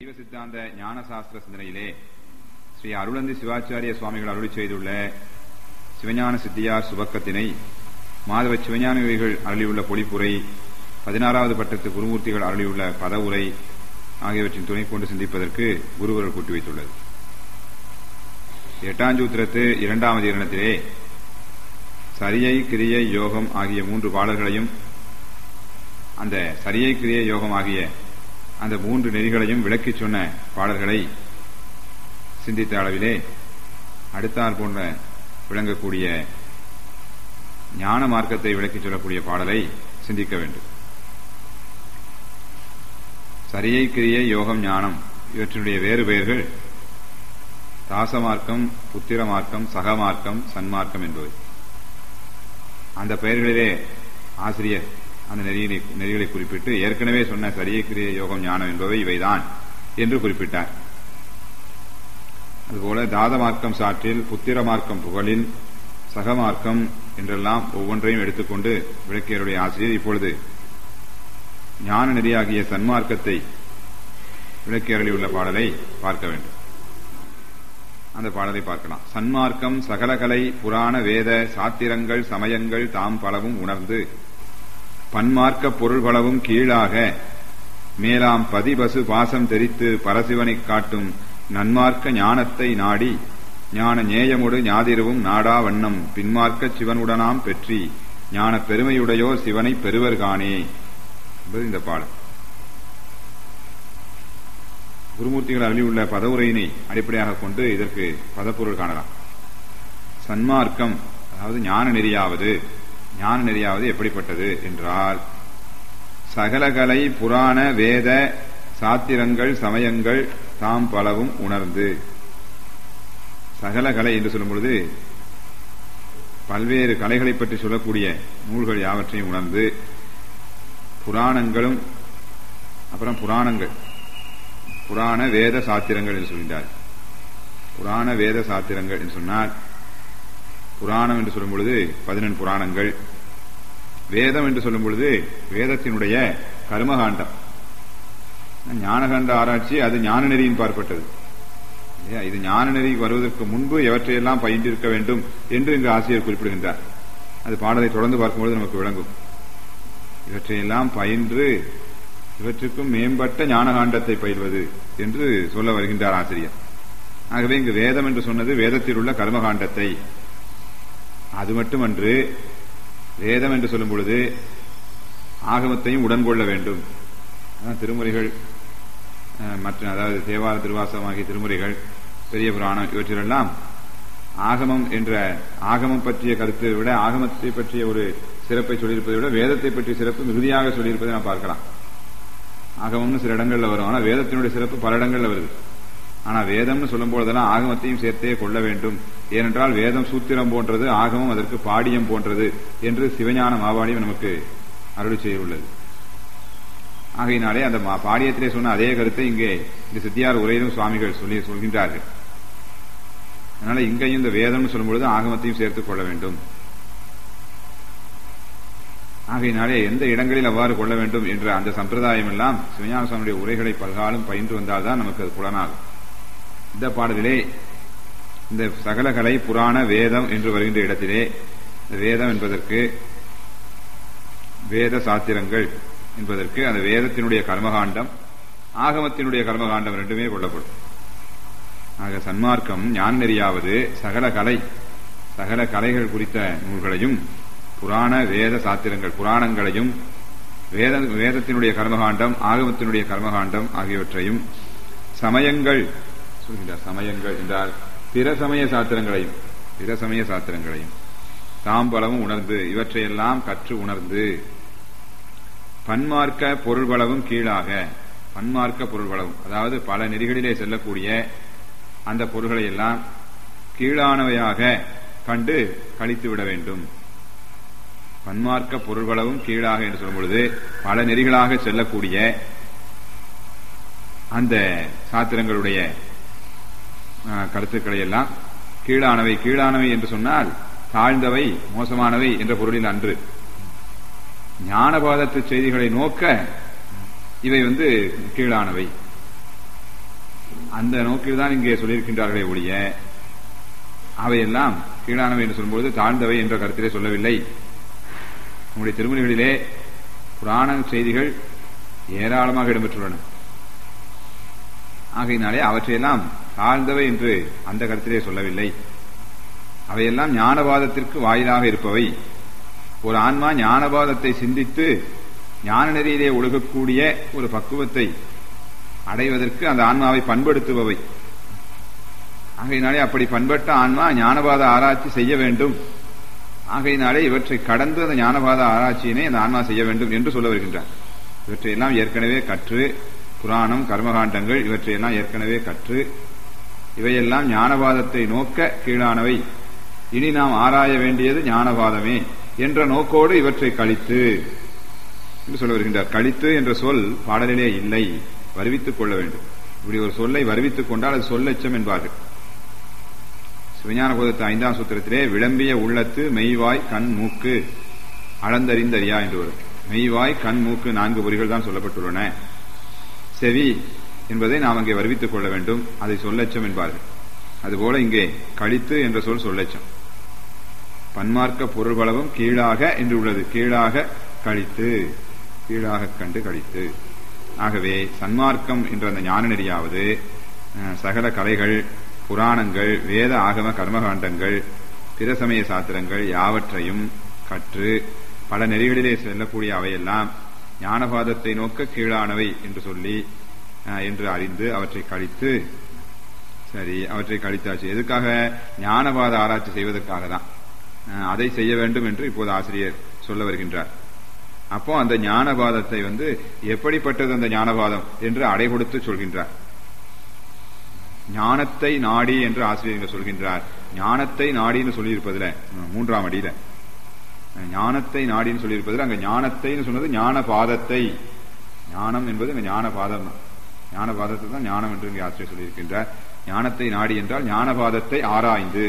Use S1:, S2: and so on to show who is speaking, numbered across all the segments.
S1: ஜீவ சித்தாந்த ஞானசாஸ்திர சிந்தனையிலே ஸ்ரீ அருளந்தி சிவாச்சாரிய சுவாமிகள் அருளி செய்துள்ள சிவஞான சித்தியார் சுபக்கத்தினை மாதவ சிவஞானிகள் அருளியுள்ள பொழிப்புரை பதினாறாவது பட்டத்து குருமூர்த்திகள் அருளியுள்ள பதவுரை ஆகியவற்றின் துணை கொண்டு சிந்திப்பதற்கு குருவர்கள் கூட்டி வைத்துள்ளது எட்டாஞ்சூத்திரத்து இரண்டாவது இரணத்திலே சரியை கிரியை யோகம் ஆகிய மூன்று பாடல்களையும் அந்த சரியை கிரியை யோகம் ஆகிய அந்த மூன்று நெறிகளையும் விளக்கிச் சொன்ன பாடல்களை சிந்தித்த அளவிலே அடுத்தால் போன்ற விளங்கக்கூடிய ஞான மார்க்கத்தை விளக்கிச் சொல்லக்கூடிய பாடலை சிந்திக்க வேண்டும் சரியை கிரியை யோகம் ஞானம் இவற்றினுடைய வேறு பெயர்கள் தாசமார்க்கம் புத்திர மார்க்கம் சகமார்க்கம் சன்மார்க்கம் என்பவை அந்த பெயர்களிலே ஆசிரியர் அந்த நெறியினை நெறிகளை குறிப்பிட்டு ஏற்கனவே சொன்ன சரியை கிரிய யோகம் ஞானம் என்பவை இவைதான் என்று குறிப்பிட்டார் அதுபோல தாத மார்க்கம் சாற்றில் புத்திர மார்க்கம் புகழில் சகமார்க்கம் என்றெல்லாம் ஒவ்வொன்றையும் எடுத்துக்கொண்டு விளக்கியருடைய ஆசிரியர் இப்பொழுது ஞான நெறியாகிய சன்மார்க்கத்தை விளக்கியருளியுள்ள பாடலை பார்க்க வேண்டும் அந்த பாடலை பார்க்கலாம் சன்மார்க்கம் சகலகலை புராண வேத சாத்திரங்கள் சமயங்கள் தாம் பலவும் உணர்ந்து பன்மார்க்க பொருள் பலவும் கீழாக மேலாம் பதிபசு பாசம் தெரித்து பரசிவனைக் காட்டும் நன்மார்க்க ஞானத்தை நாடி ஞான நேயமுடு ஞாதிருவும் நாடா வண்ணம் பின்மார்க்க சிவனுடனாம் பெற்றி ஞான பெருமையுடையோ சிவனை பெறுவர்கானே என்பது இந்த பாடல் குருமூர்த்திகள் அருளியுள்ள பதவுரையினை அடிப்படையாக கொண்டு இதற்கு பதப்பொருள் காணலாம் சன்மார்க்கம் அதாவது ஞான நெறியாவது ஞான நெறியாவது எப்படிப்பட்டது என்றால் சகலகலை புராண வேத சாத்திரங்கள் சமயங்கள் தாம் பலவும் உணர்ந்து சகலகலை என்று சொல்லும் பொழுது பல்வேறு கலைகளை பற்றி சொல்லக்கூடிய நூல்கள் யாவற்றையும் உணர்ந்து புராணங்களும் அப்புறம் புராணங்கள் புராண வேத சாத்திரங்கள் என்று சொல்கின்றார் புராண வேத சாத்திரங்கள் என்று சொன்னால் புராணம் என்று சொல்லும் பொழுது பதினெண் புராணங்கள் வேதம் என்று சொல்லும் பொழுது வேதத்தினுடைய கர்மகாண்டம் ஞானகாண்ட ஆராய்ச்சி அது ஞான நெறியின் பார்ப்பட்டது இது ஞான நெறி வருவதற்கு முன்பு எவற்றையெல்லாம் பயின்றிருக்க வேண்டும் என்று இங்கு ஆசிரியர் குறிப்பிடுகின்றார் அது பாடலை தொடர்ந்து பார்க்கும்போது நமக்கு விளங்கும் இவற்றையெல்லாம் பயின்று இவற்றுக்கும் மேம்பட்ட ஞானகாண்டத்தை பயில்வது என்று சொல்ல வருகின்றார் ஆசிரியர் ஆகவே இங்கு வேதம் என்று சொன்னது வேதத்தில் உள்ள கர்மகாண்டத்தை அது மட்டுமன்று வேதம் என்று சொல்லும் பொழுது ஆகமத்தையும் உடன் கொள்ள வேண்டும் திருமுறைகள் மற்ற அதாவது தேவார திருவாசகம் ஆகிய திருமுறைகள் பெரிய புராணம் இவற்றிலெல்லாம் ஆகமம் என்ற ஆகமம் பற்றிய கருத்தை விட ஆகமத்தை பற்றிய ஒரு சிறப்பை சொல்லியிருப்பதை விட வேதத்தை பற்றிய சிறப்பு மிகுதியாக சொல்லியிருப்பதை நாம் பார்க்கலாம் ஆகமம்னு சில இடங்கள்ல வரும் ஆனால் வேதத்தினுடைய சிறப்பு பல இடங்கள்ல வருது ஆனா வேதம்னு சொல்லும் பொழுதெல்லாம் ஆகமத்தையும் சேர்த்தே கொள்ள வேண்டும் ஏனென்றால் வேதம் சூத்திரம் போன்றது ஆகமம் அதற்கு பாடியம் போன்றது என்று சிவஞான மாவாடியம் நமக்கு அருளி செய்துள்ளது ஆகையினாலே அந்த பாடியத்திலே சொன்ன அதே கருத்தை இங்கே இந்த சித்தியார் உரையிலும் சுவாமிகள் சொல்லி சொல்கின்றார்கள் அதனால இங்கேயும் இந்த வேதம்னு சொல்லும் பொழுது ஆகமத்தையும் சேர்த்துக் கொள்ள வேண்டும் ஆகையினாலே எந்த இடங்களில் அவ்வாறு கொள்ள வேண்டும் என்ற அந்த சம்பிரதாயம் எல்லாம் சிவஞான சுவாமியுடைய உரைகளை பல்காலம் பயின்று வந்தால்தான் நமக்கு அது புலனாகும் இந்த பாடலிலே இந்த சகலகலை புராண வேதம் என்று வருகின்ற இடத்திலே இந்த வேதம் என்பதற்கு வேத சாத்திரங்கள் என்பதற்கு அந்த வேதத்தினுடைய கர்மகாண்டம் ஆகமத்தினுடைய கர்மகாண்டம் ரெண்டுமே கொள்ளப்படும் ஆக சன்மார்க்கம் ஞான் நெறியாவது சகல கலை சகல கலைகள் குறித்த நூல்களையும் புராண வேத சாத்திரங்கள் புராணங்களையும் வேத வேதத்தினுடைய கர்மகாண்டம் ஆகமத்தினுடைய கர்மகாண்டம் ஆகியவற்றையும் சமயங்கள் சொல்கின்றார் சமயங்கள் என்றால் பிற சமய சாத்திரங்களையும் பிற சமய சாத்திரங்களையும் தாம்பலமும் உணர்ந்து இவற்றையெல்லாம் கற்று உணர்ந்து பன்மார்க்க பொருள்பளவும் கீழாக பன்மார்க்க பொருள்பளவும் அதாவது பல நெறிகளிலே செல்லக்கூடிய அந்த பொருள்களை எல்லாம் கீழானவையாக கண்டு கழித்து விட வேண்டும் பன்மார்க்க பொருள்களவும் கீழாக என்று சொல்லும் பொழுது பல நெறிகளாக செல்லக்கூடிய அந்த சாத்திரங்களுடைய கருத்துக்களை எல்லாம் கீழானவை கீழானவை என்று சொன்னால் தாழ்ந்தவை மோசமானவை என்ற பொருளில் அன்று ஞானபாதத்து செய்திகளை நோக்க இவை வந்து கீழானவை அந்த நோக்கில் தான் இங்கே சொல்லியிருக்கின்றார்களே ஒழிய அவையெல்லாம் கீழானவை என்று சொல்லும்போது தாழ்ந்தவை என்ற கருத்திலே சொல்லவில்லை நம்முடைய திருமணிகளிலே புராண செய்திகள் ஏராளமாக இடம்பெற்றுள்ளன ஆகையினாலே அவற்றையெல்லாம் தாழ்ந்தவை என்று அந்த கருத்திலே சொல்லவில்லை அவையெல்லாம் ஞானவாதத்திற்கு வாயிலாக இருப்பவை ஒரு ஆன்மா ஞானவாதத்தை சிந்தித்து ஞான நெறியிலே ஒழுகக்கூடிய ஒரு பக்குவத்தை அடைவதற்கு அந்த ஆன்மாவை பண்படுத்துபவை ஆகையினாலே அப்படி பண்பட்ட ஆன்மா ஞானவாத ஆராய்ச்சி செய்ய வேண்டும் ஆகையினாலே இவற்றை கடந்து அந்த ஞானவாத ஆராய்ச்சியினை அந்த ஆன்மா செய்ய வேண்டும் என்று சொல்ல வருகின்றார் இவற்றையெல்லாம் ஏற்கனவே கற்று புராணம் கர்மகாண்டங்கள் இவற்றையெல்லாம் ஏற்கனவே கற்று இவையெல்லாம் ஞானவாதத்தை நோக்க கீழானவை இனி நாம் ஆராய வேண்டியது ஞானவாதமே என்ற நோக்கோடு இவற்றை கழித்து என்று சொல்ல வருகின்றார் கழித்து என்ற சொல் பாடலிலே இல்லை வருவித்துக் கொள்ள வேண்டும் இப்படி ஒரு சொல்லை வருவித்துக் கொண்டால் அது சொல்லெச்சம் என்பார்கள் சிவஞான போதத்து ஐந்தாம் சூத்திரத்திலே விளம்பிய உள்ளத்து மெய்வாய் கண் மூக்கு அளந்தறிந்தறியா என்று வரும் மெய்வாய் கண் மூக்கு நான்கு பொறிகள் தான் சொல்லப்பட்டுள்ளன செவி என்பதை நாம் அங்கே வருவித்துக் கொள்ள வேண்டும் அதை சொல்லச்சம் என்பார்கள் அதுபோல இங்கே கழித்து என்ற சொல் சொல்லச்சம் பன்மார்க்க பொருள்களவும் கீழாக என்று உள்ளது கீழாக கழித்து கீழாக கண்டு கழித்து ஆகவே சன்மார்க்கம் என்ற அந்த ஞான நெறியாவது சகல கலைகள் புராணங்கள் வேத ஆகம கர்மகாண்டங்கள் பிற சமய சாத்திரங்கள் யாவற்றையும் கற்று பல நெறிகளிலே செல்லக்கூடிய அவையெல்லாம் ஞானபாதத்தை நோக்க கீழானவை என்று சொல்லி என்று அறிந்து அவற்றை கழித்து சரி அவற்றை கழித்தாச்சு எதுக்காக ஞானபாத ஆராய்ச்சி செய்வதற்காக தான் அதை செய்ய வேண்டும் என்று இப்போது ஆசிரியர் சொல்ல வருகின்றார் அப்போ அந்த ஞானபாதத்தை வந்து எப்படிப்பட்டது அந்த ஞானபாதம் என்று அடை கொடுத்து சொல்கின்றார் ஞானத்தை நாடி என்று ஆசிரியர் சொல்கின்றார் ஞானத்தை நாடின்னு சொல்லியிருப்பதுல மூன்றாம் அடியில ஞானத்தை நாடின்னு சொல்லியிருப்பதில் அங்க ஞானத்தைன்னு சொன்னது ஞான பாதத்தை ஞானம் என்பது அங்க ஞான பாதம் தான் ஞான பாதத்தை தான் ஞானம் என்று இங்கே ஆசிரியர் சொல்லியிருக்கின்றார் ஞானத்தை நாடி என்றால் ஞானபாதத்தை ஆராய்ந்து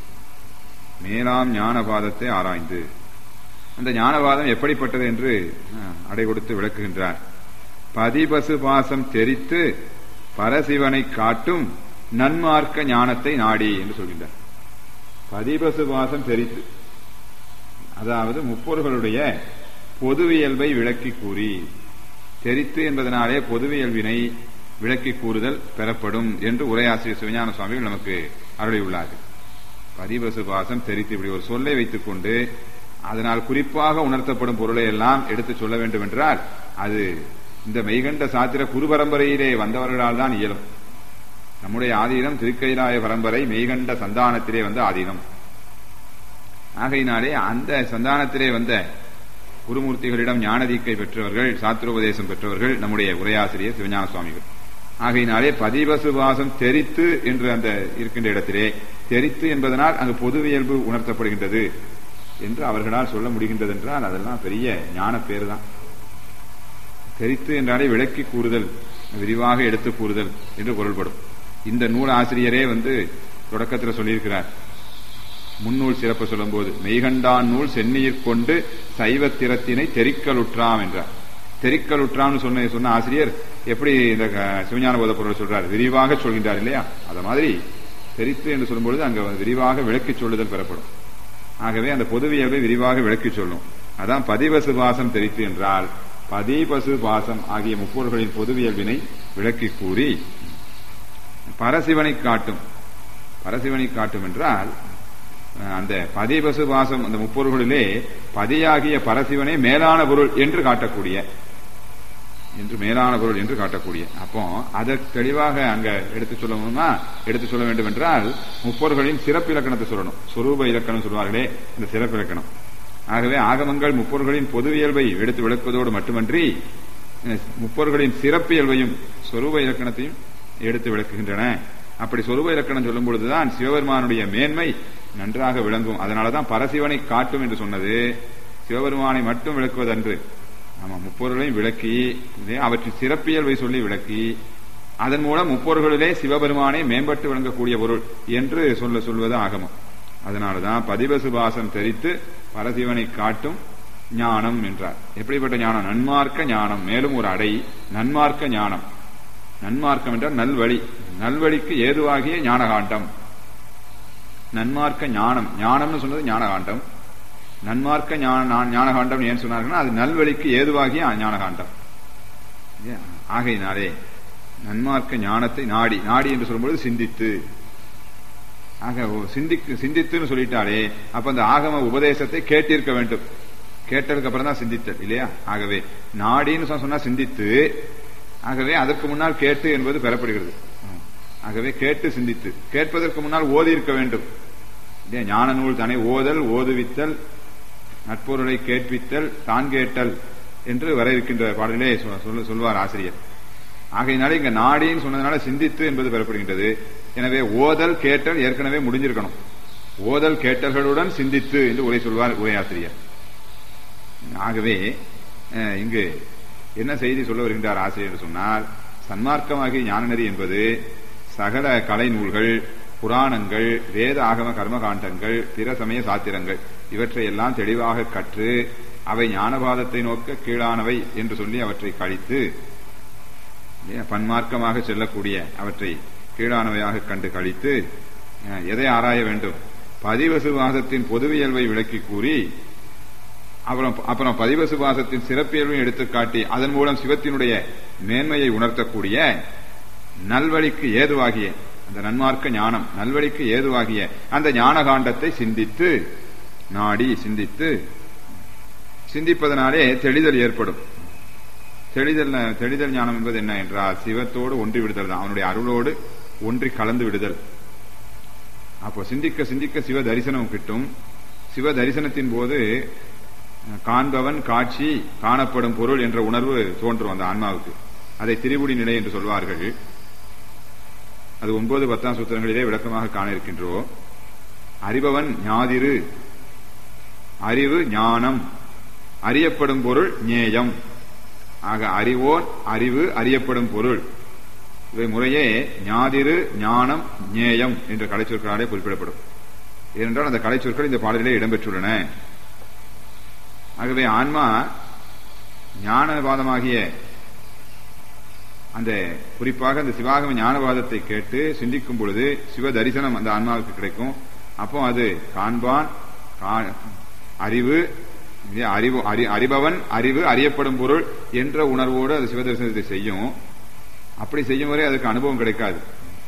S1: மேலாம் ஞானபாதத்தை ஆராய்ந்து அந்த ஞானவாதம் எப்படிப்பட்டது என்று அடை கொடுத்து விளக்குகின்றார் பதிபசு பாசம் தெரித்து பரசிவனை காட்டும் நன்மார்க்க ஞானத்தை நாடி என்று சொல்கின்றார் பதிபசு பாசம் தெரித்து அதாவது முப்பொருகளுடைய பொதுவியல்பை விளக்கி கூறி தெரித்து என்பதனாலே பொதுவியல்வினை விளக்கி கூறுதல் பெறப்படும் என்று உரையாசிரியர் சிவஞான சுவாமிகள் நமக்கு அருளியுள்ளார்கள் பதிபசு பாசம் தெரித்து இப்படி ஒரு சொல்லை வைத்துக் கொண்டு அதனால் குறிப்பாக உணர்த்தப்படும் பொருளை எல்லாம் எடுத்து சொல்ல வேண்டும் என்றால் அது இந்த மெய்கண்ட சாத்திர குரு பரம்பரையிலே வந்தவர்களால் தான் இயலும் நம்முடைய ஆதீனம் திருக்கைலாய பரம்பரை மெய்கண்ட சந்தானத்திலே வந்த ஆதீனம் ஆகையினாலே அந்த சந்தானத்திலே வந்த குருமூர்த்திகளிடம் ஞானதீக்கை பெற்றவர்கள் சாத்திரோபதேசம் பெற்றவர்கள் நம்முடைய உரையாசிரியர் சிவஞான சுவாமிகள் ஆகையினாலே பதிவசுவாசம் தெரித்து என்று அந்த இருக்கின்ற இடத்திலே தெரித்து என்பதனால் அங்கு பொதுவியல்பு உணர்த்தப்படுகின்றது என்று அவர்களால் சொல்ல முடிகின்றது என்றால் அதெல்லாம் பெரிய ஞான பேர் தான் தெரித்து என்றாலே விளக்கி கூறுதல் விரிவாக எடுத்து கூறுதல் என்று பொருள்படும் இந்த நூல் ஆசிரியரே வந்து தொடக்கத்தில் சொல்லியிருக்கிறார் முன்னூல் சிறப்பு சொல்லும்போது மெய்கண்டான் நூல் சென்னியிற் கொண்டு சைவத்திரத்தினை தெரிக்கலுற்றாம் என்றார் தெரிக்கலுற்றாம்னு சொன்ன சொன்ன ஆசிரியர் எப்படி இந்த சிவஞான போத பொருள் சொல்றார் விரிவாக சொல்கின்றார் இல்லையா அத மாதிரி தெரித்து என்று சொல்லும்பொழுது அங்க விரிவாக விளக்கி சொல்லுதல் பெறப்படும் ஆகவே அந்த பொதுவியல்பை விரிவாக விளக்கி சொல்லும் அதான் பதிவசு பாசம் தெரித்து என்றால் பதிபசு பாசம் ஆகிய முப்பொருள்களின் பொதுவியல்பினை விளக்கி கூறி பரசிவனை காட்டும் பரசிவனை காட்டும் என்றால் அந்த பதிபசு பாசம் அந்த முப்பொருள்களிலே பதியாகிய பரசிவனே மேலான பொருள் என்று காட்டக்கூடிய என்று மேலான பொருள் என்று காட்டக்கூடிய அப்போ அதை தெளிவாக அங்க எடுத்து சொல்லணும்னா எடுத்து சொல்ல வேண்டும் என்றால் முப்பொருள்களின் சிறப்பு இலக்கணத்தை சொல்லணும் சொரூப இலக்கணம் சொல்வார்களே இந்த சிறப்பு இலக்கணம் ஆகவே ஆகமங்கள் முப்பொருள்களின் பொது இயல்பை எடுத்து விளக்குவதோடு மட்டுமன்றி முப்பொருள்களின் சிறப்பு இயல்பையும் சொரூப இலக்கணத்தையும் எடுத்து விளக்குகின்றன அப்படி சொரூப இலக்கணம் சொல்லும் பொழுதுதான் சிவபெருமானுடைய மேன்மை நன்றாக விளங்கும் அதனாலதான் பரசிவனை காட்டும் என்று சொன்னது சிவபெருமானை மட்டும் விளக்குவதன்று ஆமா முப்பொருளையும் விளக்கி அவற்றின் சிறப்பியல்பை சொல்லி விளக்கி அதன் மூலம் முப்பொருள்களிலே சிவபெருமானை மேம்பட்டு விளங்கக்கூடிய பொருள் என்று சொல்ல சொல்வது ஆகமம் அதனாலதான் பதிபசுபாசம் தெரித்து பரசிவனை காட்டும் ஞானம் என்றார் எப்படிப்பட்ட ஞானம் நன்மார்க்க ஞானம் மேலும் ஒரு அடை நன்மார்க்க ஞானம் நன்மார்க்கம் என்றால் நல்வழி நல்வழிக்கு ஏதுவாகிய ஞானகாண்டம் நன்மார்க்க ஞானம் ஞானம்னு சொன்னது ஞானகாண்டம் நன்மார்க்க ஞான ஞானகாண்டம் ஏன் சொன்னார்கள்னா அது நல்வழிக்கு ஏதுவாகிய ஞானகாண்டம் ஆகையினாலே நன்மார்க்க ஞானத்தை நாடி நாடி என்று சொல்லும்போது சிந்தித்து ஆக சிந்திக்கு சிந்தித்துன்னு சொல்லிட்டாலே அப்ப அந்த ஆகம உபதேசத்தை கேட்டிருக்க வேண்டும் கேட்டதுக்கு அப்புறம் தான் சிந்தித்தல் இல்லையா ஆகவே நாடின்னு சொன்னா சிந்தித்து ஆகவே அதற்கு முன்னால் கேட்டு என்பது பெறப்படுகிறது ஆகவே கேட்டு சிந்தித்து கேட்பதற்கு முன்னால் ஓதி இருக்க வேண்டும் ஞான நூல் தானே ஓதல் ஓதுவித்தல் நட்பொருளை கேட்பித்தல் தான் கேட்டல் என்று வர இருக்கின்ற பாடலே சொல்வார் ஆசிரியர் ஆகையினால இங்க நாடின்னு சொன்னதுனால சிந்தித்து என்பது பெறப்படுகின்றது எனவே ஓதல் கேட்டல் ஏற்கனவே முடிஞ்சிருக்கணும் ஓதல் கேட்டல்களுடன் சிந்தித்து என்று உரை சொல்வார் உரையாசிரியர் ஆகவே இங்கு என்ன செய்தி சொல்ல வருகின்றார் ஆசிரியர் என்று சொன்னால் சன்மார்க்கமாகிய ஞானநெறி என்பது சகல கலை நூல்கள் புராணங்கள் வேத ஆகம கர்மகாண்டங்கள் பிற சமய சாத்திரங்கள் இவற்றையெல்லாம் தெளிவாக கற்று அவை ஞானபாதத்தை நோக்க கீழானவை என்று சொல்லி அவற்றை கழித்து பன்மார்க்கமாக செல்லக்கூடிய அவற்றை கீழானவையாக கண்டு கழித்து எதை ஆராய வேண்டும் பதிவசுவாசத்தின் பொதுவியல்பை விளக்கி கூறி அப்புறம் அப்புறம் பதிவசுவாசத்தின் சிறப்பியல்பையும் எடுத்துக்காட்டி அதன் மூலம் சிவத்தினுடைய மேன்மையை உணர்த்தக்கூடிய நல்வழிக்கு ஏதுவாகிய அந்த நன்மார்க்க ஞானம் நல்வழிக்கு ஏதுவாகிய அந்த ஞானகாண்டத்தை சிந்தித்து நாடி சிந்தித்து சிந்திப்பதனாலே தெளிதல் ஏற்படும் தெளிதல் தெளிதல் ஞானம் என்பது என்ன என்றால் சிவத்தோடு ஒன்றி விடுதல் தான் அவனுடைய அருளோடு ஒன்றி கலந்து விடுதல் அப்போ சிந்திக்க சிந்திக்க சிவ தரிசனம் கிட்டும் சிவ தரிசனத்தின் போது காண்பவன் காட்சி காணப்படும் பொருள் என்ற உணர்வு தோன்றும் அந்த ஆன்மாவுக்கு அதை திரிபுடி நிலை என்று சொல்வார்கள் அது ஒன்பது பத்தாம் சூத்திரங்களிலே விளக்கமாக காண இருக்கின்றோம் அறிபவன் ஞாதிரு அறிவு ஞானம் அறியப்படும் பொருள் ஞேயம் ஆக அறிவோன் அறிவு அறியப்படும் பொருள் இவை முறையே ஞாதிரு ஞானம் ஞேயம் என்ற கலைச்சொற்களாலே குறிப்பிடப்படும் ஏனென்றால் அந்த கலைச்சொற்கள் இந்த பாடலிலே இடம்பெற்றுள்ளன ஆகவே ஆன்மா ஞானவாதமாகிய அந்த குறிப்பாக அந்த சிவாகம ஞானவாதத்தை கேட்டு சிந்திக்கும் பொழுது சிவ தரிசனம் அந்த ஆன்மாவுக்கு கிடைக்கும் அப்போ அது காண்பான் அறிவு அறிவு அறிபவன் அறிவு அறியப்படும் பொருள் என்ற உணர்வோடு அது சிவதரிசனத்தை செய்யும் அப்படி செய்யும் வரை அதுக்கு அனுபவம் கிடைக்காது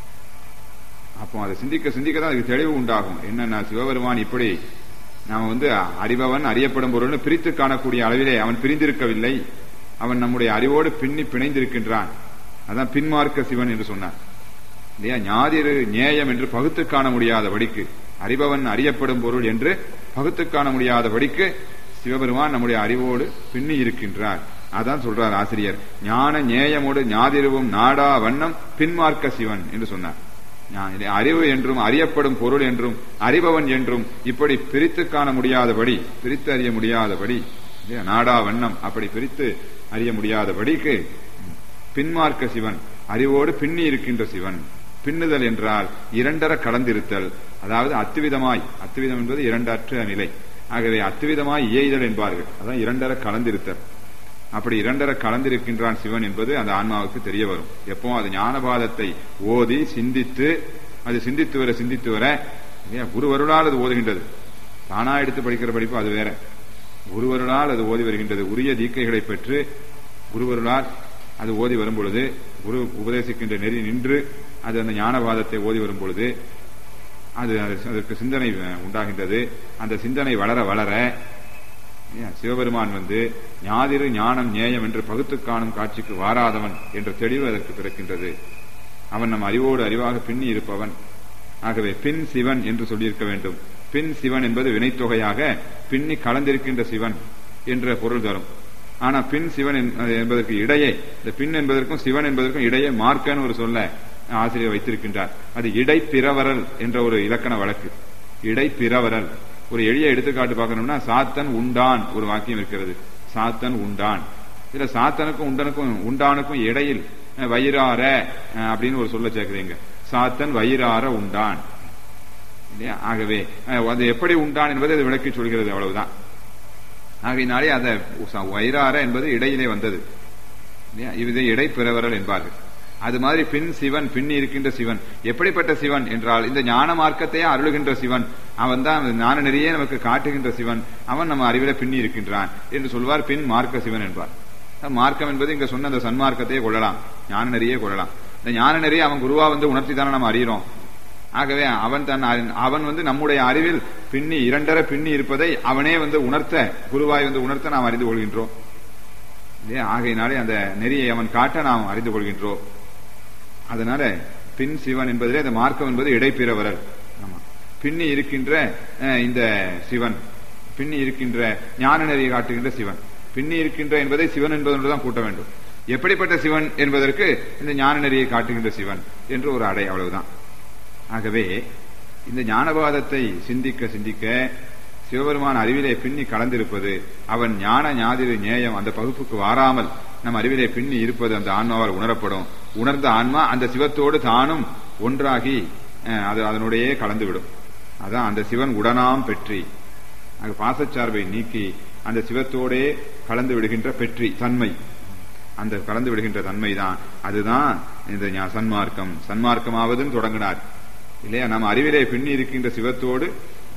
S1: அப்போ அதை சிந்திக்க சிந்திக்க தான் அதுக்கு தெளிவு உண்டாகும் என்னன்னா சிவபெருமான் இப்படி நாம வந்து அறிபவன் அறியப்படும் பொருள்னு பிரித்து காணக்கூடிய அளவிலே அவன் பிரிந்திருக்கவில்லை அவன் நம்முடைய அறிவோடு பின்னி பிணைந்திருக்கின்றான் அதான் பின்மார்க்க சிவன் என்று சொன்னான் இல்லையா ஞாதிரு நேயம் என்று பகுத்து காண முடியாதபடிக்கு அறிபவன் அறியப்படும் பொருள் என்று பகுத்து காண முடியாதபடிக்கு சிவபெருமான் நம்முடைய அறிவோடு பின்னி இருக்கின்றார் அதான் சொல்றார் ஆசிரியர் ஞான நேயமோடு ஞாதிருவும் நாடா வண்ணம் பின்மார்க்க சிவன் என்று சொன்னார் அறிவு என்றும் அறியப்படும் பொருள் என்றும் அறிபவன் என்றும் இப்படி பிரித்து காண முடியாதபடி பிரித்து அறிய முடியாதபடி நாடா வண்ணம் அப்படி பிரித்து அறிய முடியாதபடிக்கு பின்மார்க்க சிவன் அறிவோடு பின்னி இருக்கின்ற சிவன் பின்னுதல் என்றால் இரண்டர கடந்திருத்தல் அதாவது அத்துவிதமாய் அத்துவிதம் என்பது இரண்டற்ற நிலை ஆகவே அத்துவிதமாய் இயைதல் என்பார்கள் அதான் இரண்டர கலந்திருத்தல் அப்படி இரண்டர கலந்திருக்கின்றான் சிவன் என்பது அந்த ஆன்மாவுக்கு தெரிய வரும் எப்போ அது ஞானபாதத்தை ஓதி சிந்தித்து அது சிந்தித்து வர சிந்தித்து வர குருவருளால் அது ஓதுகின்றது தானா எடுத்து படிக்கிற படிப்பு அது வேற குருவருளால் அது ஓதி வருகின்றது உரிய தீக்கைகளை பெற்று குருவருளால் அது ஓதி வரும் பொழுது குரு உபதேசிக்கின்ற நெறி நின்று அது அந்த ஞானவாதத்தை ஓதி வரும் பொழுது அது அதற்கு சிந்தனை உண்டாகின்றது அந்த சிந்தனை வளர வளர சிவபெருமான் வந்து ஞாதிரு ஞானம் நேயம் என்று பகுத்து காணும் காட்சிக்கு வாராதவன் என்ற தெளிவு அதற்கு பிறக்கின்றது அவன் நம் அறிவோடு அறிவாக பின்னி இருப்பவன் ஆகவே பின் சிவன் என்று சொல்லியிருக்க வேண்டும் பின் சிவன் என்பது வினைத்தொகையாக பின்னி கலந்திருக்கின்ற சிவன் என்ற பொருள் தரும் ஆனா பின் சிவன் என்பதற்கு இடையே இந்த பின் என்பதற்கும் சிவன் என்பதற்கும் இடையே மார்க்கன்னு ஒரு சொல்ல ஆசிரியர் வைத்திருக்கின்றார் அது இடை பிறவரல் என்ற ஒரு இலக்கண வழக்கு இடை பிறவரல் ஒரு எளிய எடுத்துக்காட்டு பார்க்கணும்னா சாத்தன் உண்டான் ஒரு வாக்கியம் இருக்கிறது சாத்தன் உண்டான் இதுல சாத்தனுக்கும் உண்டனுக்கும் உண்டானுக்கும் இடையில் வயிறார அப்படின்னு ஒரு சொல்ல சேர்க்கிறீங்க சாத்தன் வயிறார உண்டான் இல்லையா ஆகவே அது எப்படி உண்டான் என்பதை அது விளக்கி சொல்கிறது அவ்வளவுதான் ஆகையினாலே அதை வயிறார என்பது இடையிலே வந்தது இல்லையா இது இடை பிறவரல் என்பார்கள் அது மாதிரி பின் சிவன் பின் இருக்கின்ற சிவன் எப்படிப்பட்ட சிவன் என்றால் இந்த ஞான மார்க்கத்தையே அருளுகின்ற சிவன் அவன் தான் ஞான நெறியே நமக்கு காட்டுகின்ற சிவன் அவன் நம்ம அறிவில பின்னி இருக்கின்றான் என்று சொல்வார் பின் மார்க்க சிவன் என்பார் மார்க்கம் என்பது இங்க சொன்ன அந்த சன்மார்க்கத்தையே கொள்ளலாம் ஞான நெறியே கொள்ளலாம் இந்த ஞான நெறியை அவன் குருவா வந்து உணர்த்தி தானே நம்ம அறிகிறோம் ஆகவே அவன் தன் அவன் வந்து நம்முடைய அறிவில் பின்னி இரண்டர பின்னி இருப்பதை அவனே வந்து உணர்த்த குருவாய் வந்து உணர்த்த நாம் அறிந்து கொள்கின்றோம் ஆகையினாலே அந்த நெறியை அவன் காட்ட நாம் அறிந்து கொள்கின்றோம் அதனால பின் சிவன் என்பதிலே அந்த மார்க்கம் என்பது இடைப்பிறவரல் ஆமா பின்னி இருக்கின்ற இந்த சிவன் பின்னி இருக்கின்ற ஞான நெறியை காட்டுகின்ற சிவன் பின்னி இருக்கின்ற என்பதை சிவன் என்பதோடு தான் கூட்ட வேண்டும் எப்படிப்பட்ட சிவன் என்பதற்கு இந்த ஞான நெறியை காட்டுகின்ற சிவன் என்று ஒரு அடை அவ்வளவுதான் ஆகவே இந்த ஞானவாதத்தை சிந்திக்க சிந்திக்க சிவபெருமான் அறிவிலே பின்னி கலந்திருப்பது அவன் ஞான ஞாதிரு நேயம் அந்த பகுப்புக்கு வாராமல் நம் அறிவிலே பின்னி இருப்பது அந்த ஆன்மாவால் உணரப்படும் உணர்ந்த ஆன்மா அந்த சிவத்தோடு தானும் ஒன்றாகி அது அதனுடைய கலந்துவிடும் அதான் அந்த சிவன் உடனாம் பெற்றி அங்கு பாசச்சார்பை நீக்கி அந்த சிவத்தோடே கலந்து விடுகின்ற பெற்றி தன்மை அந்த கலந்து விடுகின்ற தன்மை தான் அதுதான் இந்த சன்மார்க்கம் சன்மார்க்கமாவதும் தொடங்கினார் இல்லையா நம்ம அறிவிலே பின்னி இருக்கின்ற சிவத்தோடு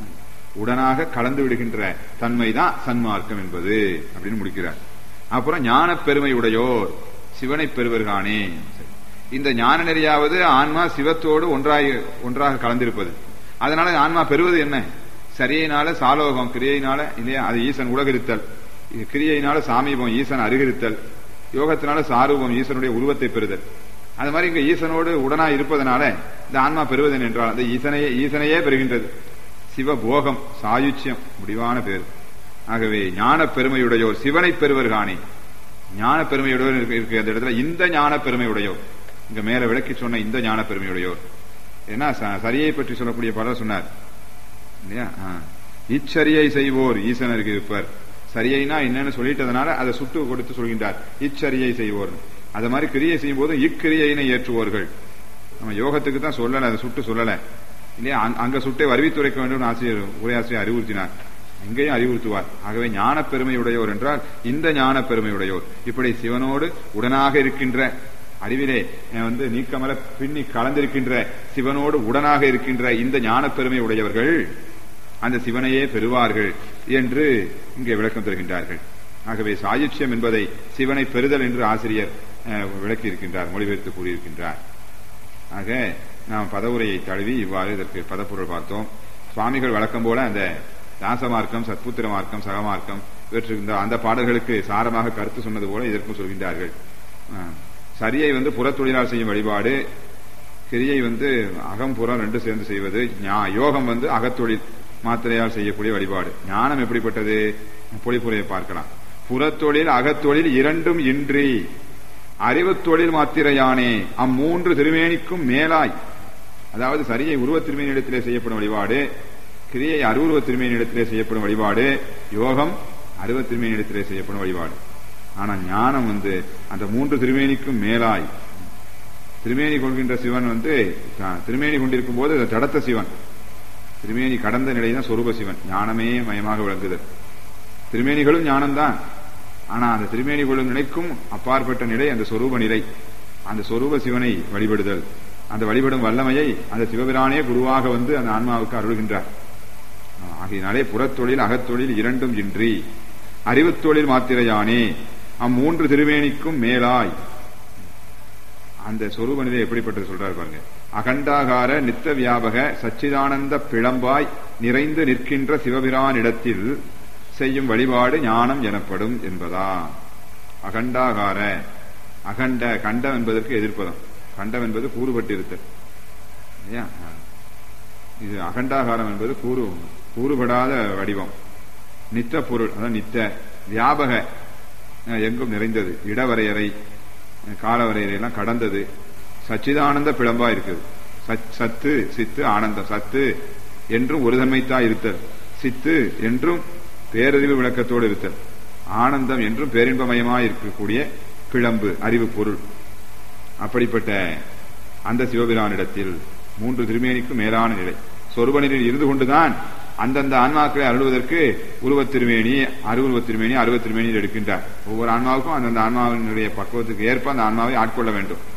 S1: உடனாக கலந்து விடுகின்ற தன்மை தான் சன்மார்க்கம் என்பது அப்படின்னு முடிக்கிறார் அப்புறம் ஞான பெருமை உடையோர் சிவனை பெறுவர்கானே இந்த ஞான நெறியாவது ஆன்மா சிவத்தோடு ஒன்றாக ஒன்றாக கலந்திருப்பது அதனால ஆன்மா பெறுவது என்ன சரியினால சாலோகம் கிரியையினால இல்லையா அது ஈசன் உலகிருத்தல் கிரியையினால சாமீபம் ஈசன் அருகிருத்தல் யோகத்தினால சாரூபம் ஈசனுடைய உருவத்தை பெறுதல் அது மாதிரி இங்க ஈசனோடு உடனா இருப்பதனால இந்த ஆன்மா பெறுவது என்றால் அந்த ஈசனையே ஈசனையே பெறுகின்றது சிவபோகம் சாயுச்சியம் முடிவான பேர் ஆகவே ஞான பெருமையுடையோர் சிவனை பெறுவர் காணி ஞான பெருமையுடையோர் இருக்கு அந்த இடத்துல இந்த ஞான பெருமையுடையோர் இங்க மேல விளக்கி சொன்ன இந்த ஞான பெருமையுடையோர் ஏன்னா சரியை பற்றி சொல்லக்கூடிய பலர் சொன்னார் இல்லையா இச்சரியை செய்வோர் ஈசனருக்கு இருப்பார் சரியைனா என்னன்னு சொல்லிட்டதுனால அதை சுட்டு கொடுத்து சொல்கின்றார் இச்சரியை செய்வோர் அது மாதிரி கிரியை செய்யும் போது இக்கிரியையினை ஏற்றுவோர்கள் நம்ம யோகத்துக்கு தான் சொல்லல அதை சுட்டு சொல்லல இல்லையா அங்க சுட்டை வருவித்துரைக்க வேண்டும் ஆசிரியர் உரையாசிரியர் அறிவுறுத்தினார் இங்கேயும் அறிவுறுத்துவார் ஆகவே ஞான பெருமையுடையோர் என்றால் இந்த ஞான பெருமையுடையோர் இப்படி சிவனோடு உடனாக இருக்கின்ற அறிவிலே வந்து நீக்கமர பின்னி கலந்திருக்கின்ற சிவனோடு உடனாக இருக்கின்ற இந்த ஞான பெருமை உடையவர்கள் அந்த சிவனையே பெறுவார்கள் என்று இங்கே விளக்கம் தருகின்றார்கள் ஆகவே சாயுச்சியம் என்பதை சிவனை பெறுதல் என்று ஆசிரியர் விளக்கி இருக்கின்றார் மொழிபெயர்த்து கூறியிருக்கின்றார் ஆக நாம் பதவுரையை தழுவி இவ்வாறு இதற்கு பதப்பொருள் பார்த்தோம் சுவாமிகள் வழக்கம் போல அந்த தாசமார்க்கம் சத்புத்திர மார்க்கம் சகமார்க்கம் இவற்றுக்கு அந்த பாடல்களுக்கு சாரமாக கருத்து சொன்னது போல இதற்கும் சொல்கின்றார்கள் சரியை வந்து புறத்தொழிலால் செய்யும் வழிபாடு கிரியை வந்து அகம்புறம் ரெண்டு சேர்ந்து செய்வது யோகம் வந்து அகத்தொழில் மாத்திரையால் செய்யக்கூடிய வழிபாடு ஞானம் எப்படிப்பட்டது பொழிப்புரையை பார்க்கலாம் புறத்தொழில் அகத்தொழில் இரண்டும் இன்றி அறிவு தொழில் மாத்திரையானே அம்மூன்று திருமேனிக்கும் மேலாய் அதாவது சரியை உருவ திருமேனிடத்திலே செய்யப்படும் வழிபாடு கிரியை அருவுருவ திருமேனிடத்திலே செய்யப்படும் வழிபாடு யோகம் அருவ திருமேனிடத்திலே செய்யப்படும் வழிபாடு ஆனா ஞானம் வந்து அந்த மூன்று திருமேனிக்கும் மேலாய் திருமேனி கொள்கின்ற சிவன் வந்து திருமேனி கொண்டிருக்கும் போது தடத்த சிவன் திருமேனி கடந்த நிலைதான் சொரூப சிவன் ஞானமே மயமாக விளங்குதல் திருமேனிகளும் ஞானம்தான் ஆனா அந்த திருமேனி கொள்ளும் நிலைக்கும் அப்பாற்பட்ட நிலை அந்த சொரூப நிலை அந்த சொரூப சிவனை வழிபடுதல் அந்த வழிபடும் வல்லமையை அந்த சிவபிரானே குருவாக வந்து அந்த ஆன்மாவுக்கு அருள்கின்றார் ஆகையினாலே புறத்தொழில் அகத்தொழில் இரண்டும் இன்றி அறிவுத்தொழில் மாத்திரையானே அம்மூன்று திருமேனிக்கும் மேலாய் அந்த சொரூப நிலை எப்படிப்பட்டது சொல்றாரு பாருங்க அகண்டாகார நித்த வியாபக சச்சிதானந்த பிளம்பாய் நிறைந்து நிற்கின்ற சிவபிரானிடத்தில் செய்யும் வழிபாடு ஞானம் எனப்படும் என்பதா அகண்டாகார அகண்ட கண்டம் என்பதற்கு எதிர்ப்பதம் கண்டம் என்பது கூறுபட்டிருத்தல் இல்லையா இது அகண்டாகாரம் என்பது கூறு கூறுபடாத வடிவம் நித்த பொருள் அதான் நித்த வியாபக எங்கும் நிறைந்தது இடவரையறை காலவரையறை எல்லாம் கடந்தது சச்சிதானந்த பிளம்பா இருக்குது சத்து சித்து ஆனந்தம் சத்து என்றும் ஒரு தன்மைத்தான் இருத்தல் சித்து என்றும் பேரறிவு விளக்கத்தோடு இருத்தல் ஆனந்தம் என்றும் பேரின்பமயமாய் இருக்கக்கூடிய பிளம்பு அறிவு பொருள் அப்படிப்பட்ட அந்த சிவபிரானிடத்தில் மூன்று திருமேனிக்கும் மேலான நிலை சொருப நிலையில் இருந்து கொண்டுதான் அந்தந்த ஆன்மாக்களை அருள்வதற்கு உருவத் திருமேனி அருவுருவத் திருமேனி அருவத் திருமேனியில் எடுக்கின்றார் ஒவ்வொரு ஆன்மாவுக்கும் அந்தந்த ஆன்மாவினுடைய பக்குவத்துக்கு ஏற்ப அந்த ஆன்மாவை ஆட்கொள்ள வேண்டும்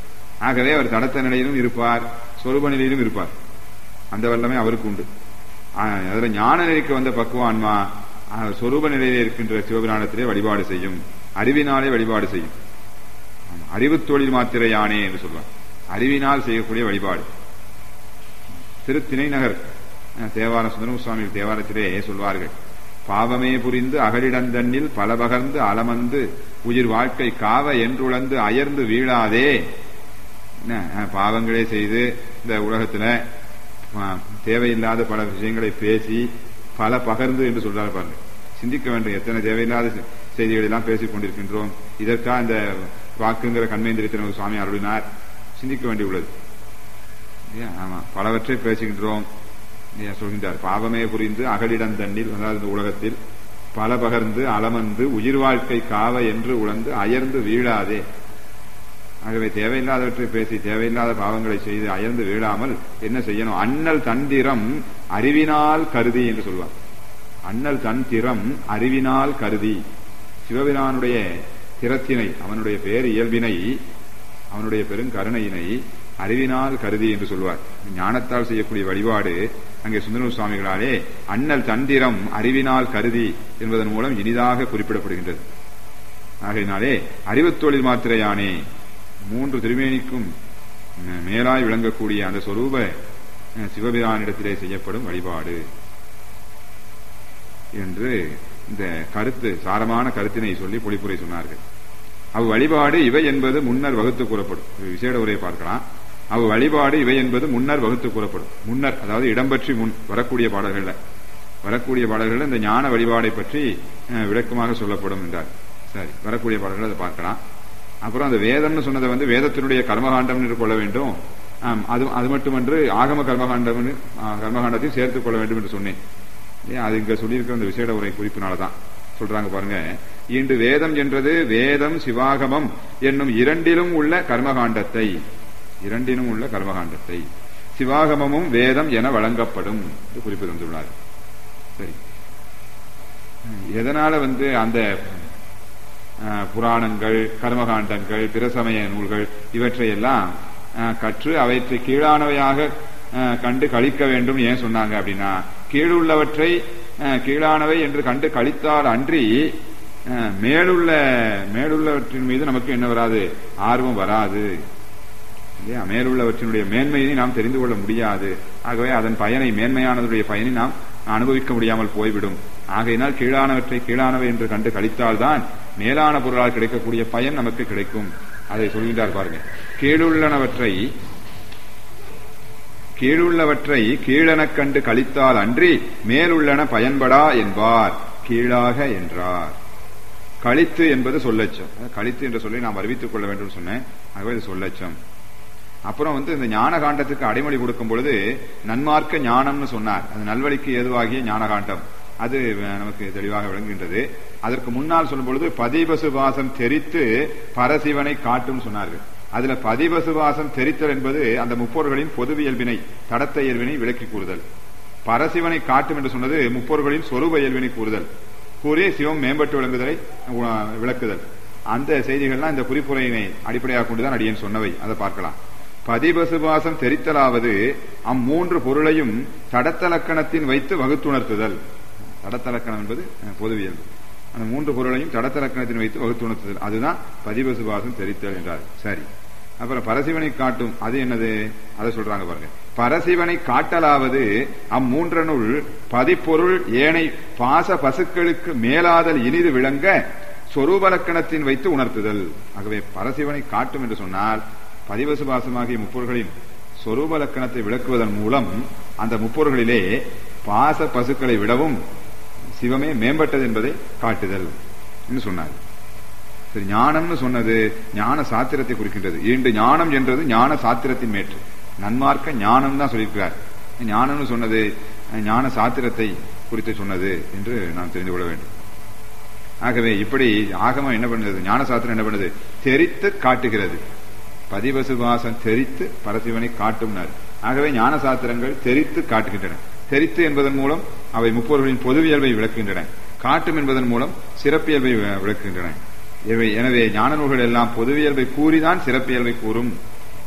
S1: ஆகவே அவர் தடத்த நிலையிலும் இருப்பார் சொரூப நிலையிலும் இருப்பார் அந்த வல்லமை அவருக்கு உண்டு ஆஹ் அதுல ஞான நிலைக்கு வந்த பக்குவ ஆன்மா ஆஹ் சொரூப நிலையில இருக்கின்ற சிவபிராணத்திலே வழிபாடு செய்யும் அறிவினாலே வழிபாடு செய்யும் ஆமா, அறிவுத் தொழில் மாத்திர யானே என்று சொல்வார் அறிவினால் செய்யக்கூடிய வழிபாடு திருத்திணை நகர் அஹ், தேவார சுந்தரம் சுவாமி தேவாரத்திலே சொல்வார்கள் பாவமே புரிந்து அகலிடந்தண்ணில் பல பகர்ந்து அலமந்து உயிர் வாழ்க்கை காவ என்றுழந்து அயர்ந்து வீழாதே என்ன, அஹ், பாவங்களே செய்து இந்த உலகத்துல அஹ், தேவையில்லாத பல விஷயங்களை பேசி பல பகர்ந்து என்று சொல்றாரு பாருங்க சிந்திக்க வேண்டும் எத்தனை தேவையில்லாத செ- செய்திகளை எல்லாம் பேசிக் கொண்டிருக்கின்றோம் இதற்கா இந்த வாக்குங்கிற கண்மேந்திரத்தை நமக்கு சுவாமி அருளினார் சிந்திக்க வேண்டியுள்ளது இல்லையா? ஆமா பலவற்றை பேசுகின்றோம் இல்லையா? சொல்கின்றார் பாவமே புரிந்து அகலிடம் தண்ணீர் அதாவது இந்த உலகத்தில் பல பகர்ந்து அலமந்து உயிர் வாழ்க்கை காவ என்று உழந்து அயர்ந்து வீழாதே ஆகவே தேவையில்லாதவற்றை பேசி தேவையில்லாத பாவங்களை செய்து அயர்ந்து வீழாமல் என்ன செய்யணும் அண்ணல் தந்திரம் அறிவினால் கருதி என்று சொல்வார் அண்ணல் தன் திறம் அறிவினால் கருதி சிவபிரானுடைய திறத்தினை அவனுடைய பேர் இயல்பினை அவனுடைய பெருங்கருணையினை அறிவினால் கருதி என்று சொல்வார் ஞானத்தால் செய்யக்கூடிய வழிபாடு அங்கே சுந்தர சுவாமிகளாலே அண்ணல் தந்திரம் அறிவினால் கருதி என்பதன் மூலம் இனிதாக குறிப்பிடப்படுகின்றது ஆகையினாலே அறிவுத் தொழில் மாத்திரையானே மூன்று திருமேனிக்கும் மே- மேலாய் விளங்கக்கூடிய அந்த சொரூப அஹ், சிவபிரானிடத்திலே செய்யப்படும் வழிபாடு என்று இந்த கருத்து சாரமான கருத்தினை சொல்லி பொழிப்புரை சொன்னார்கள் அவ் வழிபாடு இவை என்பது முன்னர் வகுத்து கூறப்படும் இது விசேட உரையை பார்க்கலாம் அவ் வழிபாடு இவை என்பது முன்னர் வகுத்து கூறப்படும் முன்னர் அதாவது இடம்பற்றி முன் வரக்கூடிய பாடல்கள்ல வரக்கூடிய பாடல்கள்ல இந்த ஞான வழிபாடை பற்றி அஹ், விளக்கமாக சொல்லப்படும் என்றார் சரி வரக்கூடிய பாடல்கள் அதை பார்க்கலாம் அப்புறம் அந்த வேதம்னு சொன்னதை வந்து வேதத்தினுடைய கர்மகாண்டம் என்று கொள்ள வேண்டும் ஆம், அது அது மட்டுமன்று ஆகம கர்மகாண்டம் கர்மகாண்டத்தையும் சேர்த்துக் கொள்ள வேண்டும் என்று சொன்னேன் ஏன் அது இங்க சொல்லியிருக்கிற அந்த விசேட உரை குறிப்பினாலதான் சொல்றாங்க பாருங்க இன்று வேதம் என்றது வேதம் சிவாகமம் என்னும் இரண்டிலும் உள்ள கர்மகாண்டத்தை இரண்டிலும் உள்ள கர்மகாண்டத்தை சிவாகமமும் வேதம் என வழங்கப்படும் என்று குறிப்பு தந்துள்ளார் சரி எதனால வந்து அந்த அஹ், புராணங்கள் கர்மகாண்டங்கள் பிற சமய நூல்கள் இவற்றையெல்லாம் அஹ், கற்று அவற்றை கீழானவையாக அஹ், கண்டு கழிக்க வேண்டும் ஏன் சொன்னாங்க அப்படின்னா கீழுள்ளவற்றை அஹ், கீழானவை என்று கண்டு கழித்தால் அன்றி அஹ், மேலுள்ள மேலுள்ளவற்றின் மீது நமக்கு என்ன வராது ஆர்வம் வராது இல்லையா மேலுள்ளவற்றினுடைய மேன்மையை நாம் தெரிந்து கொள்ள முடியாது ஆகவே அதன் பயனை மேன்மையானதுடைய பயனை நாம் அனுபவிக்க முடியாமல் போய்விடும் ஆகையினால் கீழானவற்றை கீழானவை என்று கண்டு கழித்தால்தான் மேலான பொருளால் கிடைக்கக்கூடிய பயன் நமக்கு கிடைக்கும் அதை சொல்கின்றார் பாருங்க கீழுள்ளனவற்றை கீழுள்ளவற்றை கீழெனக் கண்டு கழித்தால் அன்றி மேலுள்ளன பயன்படா என்பார் கீழாக என்றார் கழித்து என்பது சொல்லச்சம் அதாவது கழித்து என்ற சொல்லி நாம் அறிவித்துக் கொள்ள வேண்டும் சொன்னேன் ஆகவே இது சொல்லச்சம் அப்புறம் வந்து இந்த ஞான காண்டத்துக்கு அடைமொழி கொடுக்கும் பொழுது நன்மார்க்க ஞானம்னு சொன்னார் அது நல்வழிக்கு ஏதுவாகிய ஞான காண்டம் அது அஹ், நமக்கு தெளிவாக விளங்குகின்றது அதற்கு முன்னால் சொல்லும் பொழுது பதிபசுபாசம் தெரித்து பரசிவனை காட்டும் சொன்னார்கள் அதுல பதிபசுபாசம் தெரித்தல் என்பது அந்த முப்பொருள்களின் பொது இயல்பினை தடத்த இயல்பினை விளக்கி கூறுதல் பரசிவனை காட்டும் என்று சொன்னது முப்பொருள்களின் சொரூப இயல்பினை கூறுதல் கூறி சிவம் மேம்பட்டு விளங்குதலை உ- விளக்குதல் அந்த செய்திகள்லாம் இந்த குறிப்புரையினை அடிப்படையாக கொண்டுதான் அடியேன் சொன்னவை அதை பார்க்கலாம் பதிபசுபாசம் தெரித்தலாவது அம்மூன்று பொருளையும் தடத்தலக்கணத்தின் வைத்து வகுத்துணர்த்துதல் தடத்தலக்கணம் என்பது அஹ், பொதுவியல் அந்த மூன்று பொருளையும் தடத்தலக்கணத்தின் வைத்து வகுத்துணர்த்துதல் அதுதான் பதிபசுபாசம் தெரித்தல் என்றார் சரி அப்புறம் பரசிவனை காட்டும் அது என்னது அதை சொல்றாங்க பாருங்க பரசிவனை காட்டலாவது அம்மூன்றனுள் பதிப்பொருள் ஏனை பாச பசுக்களுக்கு மேலாதல் இனிது விளங்க சொரூபலக்கணத்தின் வைத்து உணர்த்துதல் ஆகவே பரசிவனை காட்டும் என்று சொன்னால் பதிவசுபாசமாகிய முப்பொருள்களின் சொரூப லக்கணத்தை விளக்குவதன் மூலம் அந்த முப்பொருள்களிலே பாச பசுக்களை விடவும் சிவமே மேம்பட்டது என்பதை காட்டுதல் என்று சொன்னார் சரி ஞானம்னு சொன்னது ஞான சாத்திரத்தை குறிக்கின்றது ஈண்டு ஞானம் என்றது ஞான சாத்திரத்தின் மேற்று நன்மார்க்க ஞானம் தான் சொல்லியிருக்கிறார் ஞானம்னு சொன்னது அஹ், ஞான சாத்திரத்தை குறித்து சொன்னது என்று நாம் தெரிந்து கொள்ள வேண்டும் ஆகவே இப்படி ஆகமம் என்ன பண்ணுது ஞான சாத்திரம் என்ன பண்ணுது தெரித்து காட்டுகிறது பதிவசுவாசம் தெரித்து பரசிவனை காட்டும்னார் ஆகவே ஞான சாத்திரங்கள் தெரித்து காட்டுகின்றன தெரித்து என்பதன் மூலம் அவை முப்பொருளின் பொதுவியல்பை விளக்குகின்றன காட்டும் என்பதன் மூலம் சிறப்பியல்பை வி- விளக்குகின்றன இவை எனவே ஞான நூல்கள் எல்லாம் பொதுவியல்பை கூறிதான் சிறப்பியல்பை கூறும்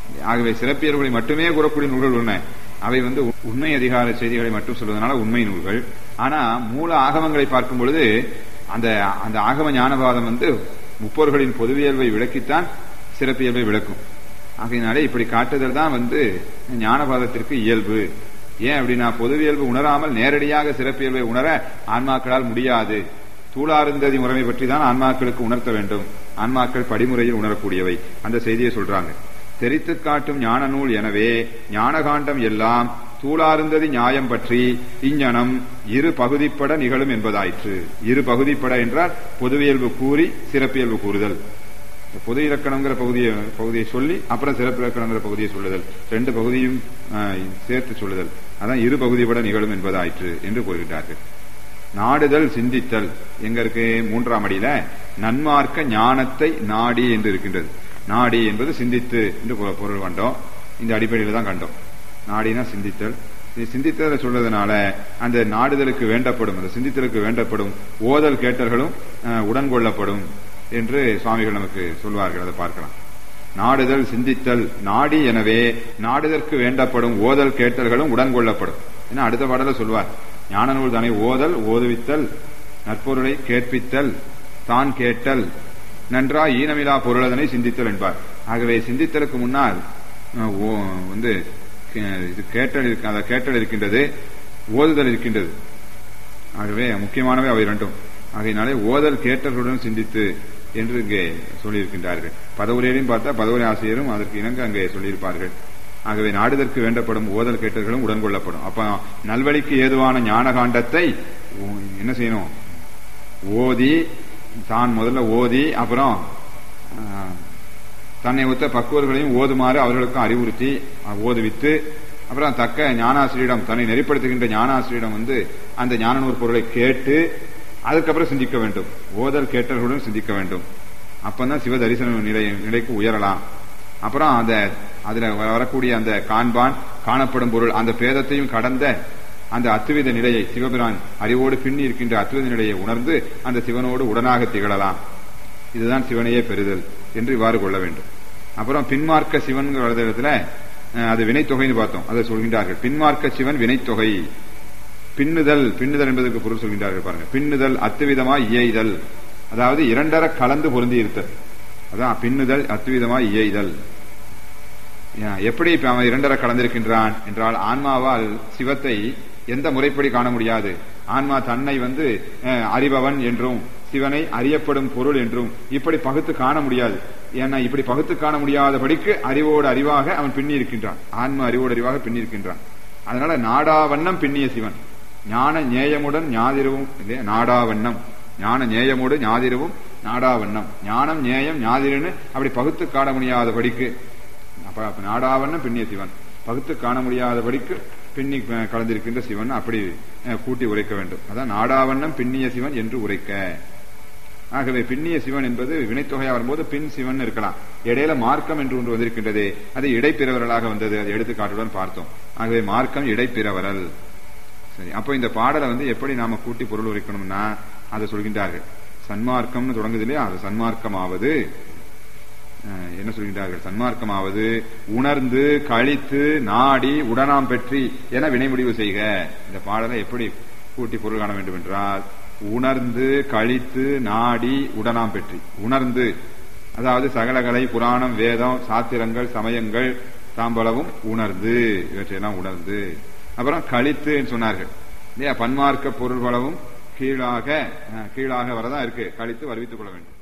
S1: ஆகவே சிறப்பியல்களை மட்டுமே கூறக்கூடிய நூல்கள் உள்ளன அவை வந்து உண்மை அதிகார செய்திகளை மட்டும் சொல்வதனால உண்மை நூல்கள் ஆனா மூல ஆகமங்களை பார்க்கும் பொழுது அந்த அந்த ஆகம ஞானவாதம் வந்து முப்பொருகளின் பொதுவியல்பை விளக்கித்தான் சிறப்பியல்பை விளக்கும் ஆகையினாலே இப்படி காட்டுதல் தான் வந்து ஞானவாதத்திற்கு இயல்பு ஏன் அப்படின்னா பொதுவியல்பு உணராமல் நேரடியாக சிறப்பியல்பை உணர ஆன்மாக்களால் முடியாது தூளாருந்ததி முறைமை பற்றி தான் ஆன்மாக்களுக்கு உணர்த்த வேண்டும் ஆன்மாக்கள் படிமுறையில் உணரக்கூடியவை அந்த செய்தியை சொல்றாங்க தெரித்து காட்டும் ஞான நூல் எனவே ஞானகாண்டம் எல்லாம் தூளாருந்ததி நியாயம் பற்றி இஞ்ஞனம் இரு பகுதிப்பட நிகழும் என்பதாயிற்று இரு பகுதிப்பட என்றால் பொதுவியல்பு கூறி சிறப்பியல்பு கூறுதல் பொது இலக்கணங்கிற பகுதியை பகுதியை சொல்லி அப்புறம் சிறப்பு இலக்கணங்கிற பகுதியை சொல்லுதல் ரெண்டு பகுதியும் சேர்த்து சொல்லுதல் அதான் இரு பகுதிப்பட நிகழும் என்பதாயிற்று என்று கூறுகிறார்கள் நாடுதல் சிந்தித்தல் எங்க இருக்கு மூன்றாம் அடியில நன்மார்க்க ஞானத்தை நாடி என்று இருக்கின்றது நாடி என்பது சிந்தித்து என்று பொருள் கண்டோம் இந்த அடிப்படையில் தான் கண்டோம் நாடினா சிந்தித்தல் சிந்தித்ததை சொல்றதுனால அந்த நாடுதலுக்கு வேண்டப்படும் அந்த சிந்தித்தலுக்கு வேண்டப்படும் ஓதல் கேட்டல்களும் உடன் கொள்ளப்படும் என்று சுவாமிகள் நமக்கு சொல்வார்கள் அதை பார்க்கலாம் நாடுதல் சிந்தித்தல் நாடி எனவே நாடுதற்கு வேண்டப்படும் ஓதல் கேட்டல்களும் உடன் கொள்ளப்படும் ஏன்னா அடுத்த பாடல சொல்வார் ஞான நூல் தானே ஓதல் ஓதுவித்தல் நற்பொருளை கேட்பித்தல் தான் கேட்டல் நன்றா ஈனமிலா பொருளதனை சிந்தித்தல் என்பார் ஆகவே சிந்தித்தலுக்கு முன்னால் வந்து இது கேட்டல் அதை கேட்டல் இருக்கின்றது ஓதுதல் இருக்கின்றது ஆகவே முக்கியமானவை அவை இரண்டும் ஆகையினாலே ஓதல் கேட்டல்களுடன் சிந்தித்து என்று இங்கே சொல்லியிருக்கின்றார்கள் பதவுரையிலையும் பார்த்தா பதவுரை ஆசிரியரும் அதற்கு இணங்க அங்கே சொல்லியிருப்பார்கள் ஆகவே நாடுதற்கு வேண்டப்படும் ஓதல் கேட்டல்களும் உடன் கொள்ளப்படும் அப்ப நல்வழிக்கு ஏதுவான ஞான காண்டத்தை என்ன செய்யணும் ஓதி தான் முதல்ல ஓதி அப்புறம் தன்னை ஒத்த பக்குவர்களையும் ஓதுமாறு அவர்களுக்கும் அறிவுறுத்தி ஓதுவித்து அப்புறம் தக்க ஞானாசிரியிடம் தன்னை நெறிப்படுத்துகின்ற ஞானாசிரியிடம் வந்து அந்த ஞானநூறு பொருளை கேட்டு அதுக்கப்புறம் சிந்திக்க வேண்டும் ஓதல் கேட்டல்களுடன் சிந்திக்க வேண்டும் அப்பதான் சிவ தரிசன நிலை நிலைக்கு உயரலாம் அப்புறம் அந்த அதுல வரக்கூடிய அந்த காண்பான் காணப்படும் பொருள் அந்த பேதத்தையும் கடந்த அந்த அத்துவித நிலையை சிவபிரான் அறிவோடு பின்னி இருக்கின்ற அத்துவித நிலையை உணர்ந்து அந்த சிவனோடு உடனாக திகழலாம் இதுதான் சிவனையே பெறுதல் என்று இவ்வாறு கொள்ள வேண்டும் அப்புறம் பின்மார்க்க சிவன் இடத்துல அது வினைத்தொகைன்னு பார்த்தோம் அதை சொல்கின்றார்கள் பின்மார்க்க சிவன் வினைத்தொகை பின்னுதல் பின்னுதல் என்பதற்கு பொருள் சொல்கின்றார்கள் பாருங்க பின்னுதல் அத்துவிதமா இயைதல் அதாவது இரண்டர கலந்து பொருந்தி இருத்தல் அதான் பின்னுதல் அத்துவிதமா இயைதல் எப்படி அவன் இரண்டர கலந்திருக்கின்றான் என்றால் ஆன்மாவால் சிவத்தை எந்த முறைப்படி காண முடியாது ஆன்மா தன்னை வந்து அறிபவன் என்றும் சிவனை அறியப்படும் பொருள் என்றும் இப்படி பகுத்து காண முடியாது ஏன்னா இப்படி பகுத்து காண முடியாதபடிக்கு அறிவோடு அறிவாக அவன் பின்னி இருக்கின்றான் ஆன்மா அறிவோடு அறிவாக பின்னி இருக்கின்றான் அதனால நாடாவண்ணம் பின்னிய சிவன் ஞான ஞேயமுடன் ஞாதிரவும் இல்லையா நாடாவண்ணம் ஞான ஞேயமோடு ஞாதிரவும் நாடாவண்ணம் ஞானம் ஞேயம் ஞாதிரன்னு அப்படி பகுத்து காண முடியாதபடிக்கு அப்ப நாடாவண்ணம் பின்னிய சிவன் பகுத்து காண முடியாதபடிக்கு பின்னி கலந்திருக்கின்ற சிவன் அப்படி கூட்டி உரைக்க வேண்டும் அதான் நாடாவண்ணம் பின்னிய சிவன் என்று உரைக்க ஆகவே பின்னிய சிவன் என்பது வினைத்தொகையா வரும்போது பின் சிவன் இருக்கலாம் இடையில மார்க்கம் என்று ஒன்று வந்திருக்கின்றது அது இடைப்பிரவரலாக வந்தது அதை எடுத்துக்காட்டுடன் பார்த்தோம் ஆகவே மார்க்கம் இடைப்பிரவரல் சரி அப்போ இந்த பாடலை வந்து எப்படி நாம கூட்டி பொருள் உரைக்கணும்னா அதை சொல்கின்றார்கள் சன்மார்க்கம்னு தொடங்குது இல்லையா அது சன்மார்க்கமாவது என்ன சொல்கின்றார்கள் சன்மார்க்கமாவது உணர்ந்து கழித்து நாடி உடனாம் பெற்றி என வினை முடிவு செய்க இந்த பாடலை எப்படி கூட்டி பொருள் காண வேண்டும் என்றால் உணர்ந்து கழித்து நாடி உடனாம் பெற்றி உணர்ந்து அதாவது சகலகலை புராணம் வேதம் சாத்திரங்கள் சமயங்கள் தாம்பளவும் உணர்ந்து இவற்றையெல்லாம் உணர்ந்து அப்புறம் கழித்து சொன்னார்கள் இல்லையா பன்மார்க்க பொருள் பலவும் கீழாக கீழாக வரதான் இருக்கு கழித்து வருவித்துக் கொள்ள வேண்டும்